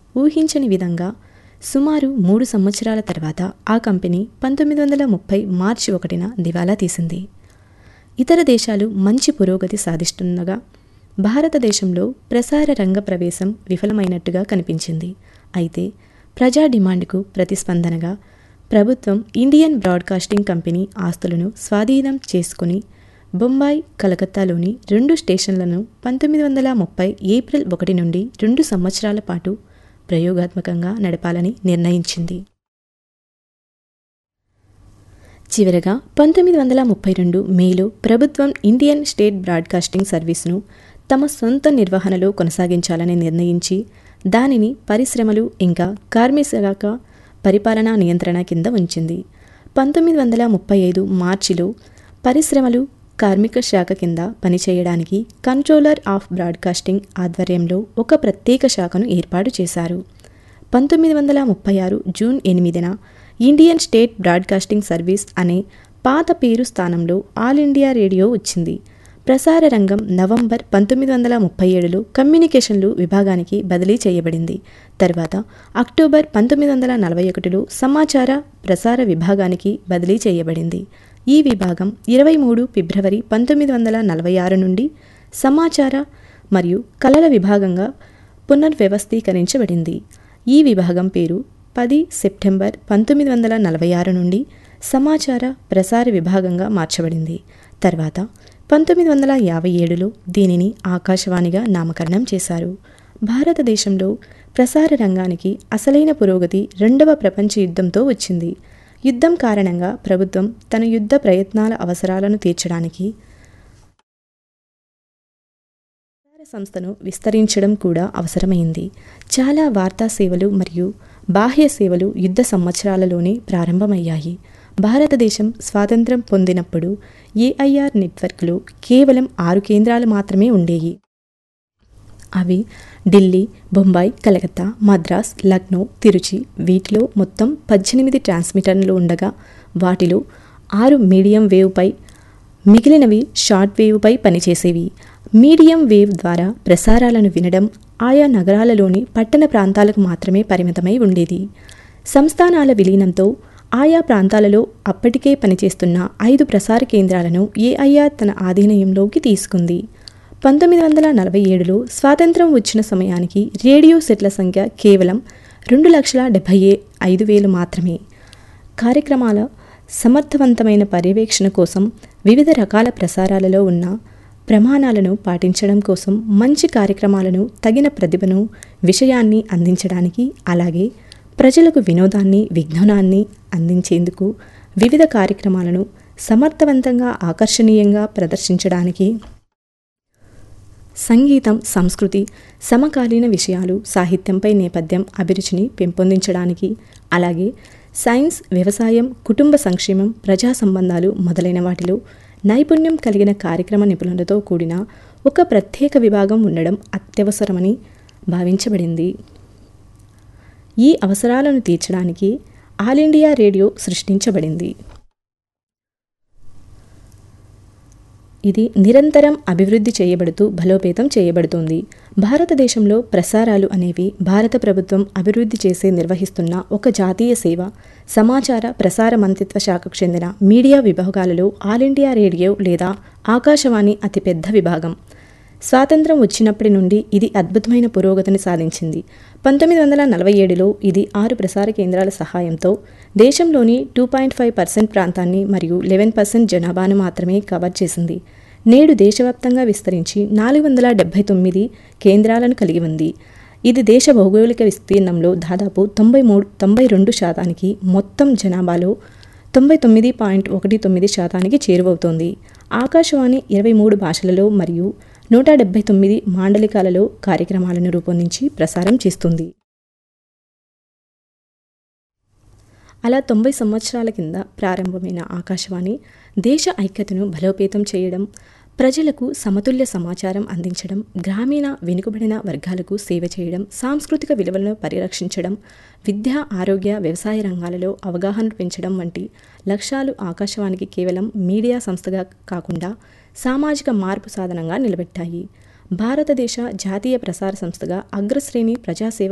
ఊహించని విధంగా సుమారు మూడు సంవత్సరాల తర్వాత ఆ కంపెనీ పంతొమ్మిది వందల ముప్పై మార్చి ఒకటిన దివాలా తీసింది ఇతర దేశాలు మంచి పురోగతి సాధిస్తుండగా భారతదేశంలో ప్రసార రంగ ప్రవేశం విఫలమైనట్టుగా కనిపించింది అయితే ప్రజా డిమాండ్కు ప్రతిస్పందనగా ప్రభుత్వం ఇండియన్ బ్రాడ్కాస్టింగ్ కంపెనీ ఆస్తులను స్వాధీనం చేసుకుని బొంబాయి కలకత్తాలోని రెండు స్టేషన్లను పంతొమ్మిది వందల ముప్పై ఏప్రిల్ ఒకటి నుండి రెండు సంవత్సరాల పాటు ప్రయోగాత్మకంగా నడపాలని నిర్ణయించింది చివరగా పంతొమ్మిది వందల ముప్పై రెండు మేలో ప్రభుత్వం ఇండియన్ స్టేట్ బ్రాడ్కాస్టింగ్ సర్వీస్ను తమ సొంత నిర్వహణలో కొనసాగించాలని నిర్ణయించి దానిని పరిశ్రమలు ఇంకా కార్మిక శాఖ పరిపాలనా నియంత్రణ కింద ఉంచింది పంతొమ్మిది వందల ముప్పై ఐదు మార్చిలో పరిశ్రమలు కార్మిక శాఖ కింద పనిచేయడానికి కంట్రోలర్ ఆఫ్ బ్రాడ్కాస్టింగ్ ఆధ్వర్యంలో ఒక ప్రత్యేక శాఖను ఏర్పాటు చేశారు పంతొమ్మిది వందల ముప్పై ఆరు జూన్ ఎనిమిదిన ఇండియన్ స్టేట్ బ్రాడ్కాస్టింగ్ సర్వీస్ అనే పాత పేరు స్థానంలో ఆల్ ఇండియా రేడియో వచ్చింది ప్రసార రంగం నవంబర్ పంతొమ్మిది వందల ముప్పై ఏడులో కమ్యూనికేషన్లు విభాగానికి బదిలీ చేయబడింది తర్వాత అక్టోబర్ పంతొమ్మిది వందల నలభై ఒకటిలో సమాచార ప్రసార విభాగానికి బదిలీ చేయబడింది ఈ విభాగం ఇరవై మూడు ఫిబ్రవరి పంతొమ్మిది వందల నలభై ఆరు నుండి సమాచార మరియు కళల విభాగంగా పునర్వ్యవస్థీకరించబడింది ఈ విభాగం పేరు పది సెప్టెంబర్ పంతొమ్మిది వందల నలభై ఆరు నుండి సమాచార ప్రసార విభాగంగా మార్చబడింది తర్వాత పంతొమ్మిది వందల యాభై ఏడులో దీనిని ఆకాశవాణిగా నామకరణం చేశారు భారతదేశంలో ప్రసార రంగానికి అసలైన పురోగతి రెండవ ప్రపంచ యుద్ధంతో వచ్చింది యుద్ధం కారణంగా ప్రభుత్వం తన యుద్ధ ప్రయత్నాల అవసరాలను తీర్చడానికి ప్రసార సంస్థను విస్తరించడం కూడా అవసరమైంది చాలా వార్తా సేవలు మరియు బాహ్య సేవలు యుద్ధ సంవత్సరాలలోనే ప్రారంభమయ్యాయి భారతదేశం స్వాతంత్రం పొందినప్పుడు ఏఐఆర్ నెట్వర్క్లో కేవలం ఆరు కేంద్రాలు మాత్రమే ఉండేవి అవి ఢిల్లీ బొంబాయి కలకత్తా మద్రాస్ లక్నో తిరుచి వీటిలో మొత్తం పద్దెనిమిది ట్రాన్స్మిటర్లు ఉండగా వాటిలో ఆరు మీడియం వేవ్పై మిగిలినవి షార్ట్ వేవ్పై పనిచేసేవి మీడియం వేవ్ ద్వారా ప్రసారాలను వినడం ఆయా నగరాలలోని పట్టణ ప్రాంతాలకు మాత్రమే పరిమితమై ఉండేది సంస్థానాల విలీనంతో ఆయా ప్రాంతాలలో అప్పటికే పనిచేస్తున్న ఐదు ప్రసార కేంద్రాలను ఏఐఆర్ తన ఆధీనంలోకి తీసుకుంది పంతొమ్మిది వందల నలభై ఏడులో స్వాతంత్రం వచ్చిన సమయానికి రేడియో సెట్ల సంఖ్య కేవలం రెండు లక్షల డెబ్భై ఐదు వేలు మాత్రమే కార్యక్రమాల సమర్థవంతమైన పర్యవేక్షణ కోసం వివిధ రకాల ప్రసారాలలో ఉన్న ప్రమాణాలను పాటించడం కోసం మంచి కార్యక్రమాలను తగిన ప్రతిభను విషయాన్ని అందించడానికి అలాగే ప్రజలకు వినోదాన్ని విజ్ఞానాన్ని అందించేందుకు వివిధ కార్యక్రమాలను సమర్థవంతంగా ఆకర్షణీయంగా ప్రదర్శించడానికి సంగీతం సంస్కృతి సమకాలీన విషయాలు సాహిత్యంపై నేపథ్యం అభిరుచిని పెంపొందించడానికి అలాగే సైన్స్ వ్యవసాయం కుటుంబ సంక్షేమం ప్రజా సంబంధాలు మొదలైన వాటిలో నైపుణ్యం కలిగిన కార్యక్రమ నిపుణులతో కూడిన ఒక ప్రత్యేక విభాగం ఉండడం అత్యవసరమని భావించబడింది ఈ అవసరాలను తీర్చడానికి ఆల్ ఇండియా రేడియో సృష్టించబడింది ఇది నిరంతరం అభివృద్ధి చేయబడుతూ బలోపేతం చేయబడుతుంది భారతదేశంలో ప్రసారాలు అనేవి భారత ప్రభుత్వం అభివృద్ధి చేసే నిర్వహిస్తున్న ఒక జాతీయ సేవ సమాచార ప్రసార మంత్రిత్వ శాఖకు చెందిన మీడియా విభాగాలలో ఆల్ ఇండియా రేడియో లేదా ఆకాశవాణి అతిపెద్ద విభాగం స్వాతంత్రం వచ్చినప్పటి నుండి ఇది అద్భుతమైన పురోగతిని సాధించింది పంతొమ్మిది వందల నలభై ఏడులో ఇది ఆరు ప్రసార కేంద్రాల సహాయంతో దేశంలోని టూ పాయింట్ ఫైవ్ పర్సెంట్ ప్రాంతాన్ని మరియు లెవెన్ పర్సెంట్ జనాభాను మాత్రమే కవర్ చేసింది నేడు దేశవ్యాప్తంగా విస్తరించి నాలుగు వందల డెబ్బై తొమ్మిది కేంద్రాలను కలిగి ఉంది ఇది దేశ భౌగోళిక విస్తీర్ణంలో దాదాపు తొంభై మూడు తొంభై రెండు శాతానికి మొత్తం జనాభాలో తొంభై తొమ్మిది పాయింట్ ఒకటి తొమ్మిది శాతానికి చేరువవుతోంది ఆకాశవాణి ఇరవై మూడు భాషలలో మరియు నూట డెబ్బై తొమ్మిది మాండలికాలలో కార్యక్రమాలను రూపొందించి ప్రసారం చేస్తుంది అలా తొంభై సంవత్సరాల కింద ప్రారంభమైన ఆకాశవాణి దేశ ఐక్యతను బలోపేతం చేయడం ప్రజలకు సమతుల్య సమాచారం అందించడం గ్రామీణ వెనుకబడిన వర్గాలకు సేవ చేయడం సాంస్కృతిక విలువలను పరిరక్షించడం విద్య ఆరోగ్య వ్యవసాయ రంగాలలో అవగాహన పెంచడం వంటి లక్ష్యాలు ఆకాశవాణికి కేవలం మీడియా సంస్థగా కాకుండా సామాజిక మార్పు సాధనంగా నిలబెట్టాయి భారతదేశ జాతీయ ప్రసార సంస్థగా అగ్రశ్రేణి ప్రజాసేవ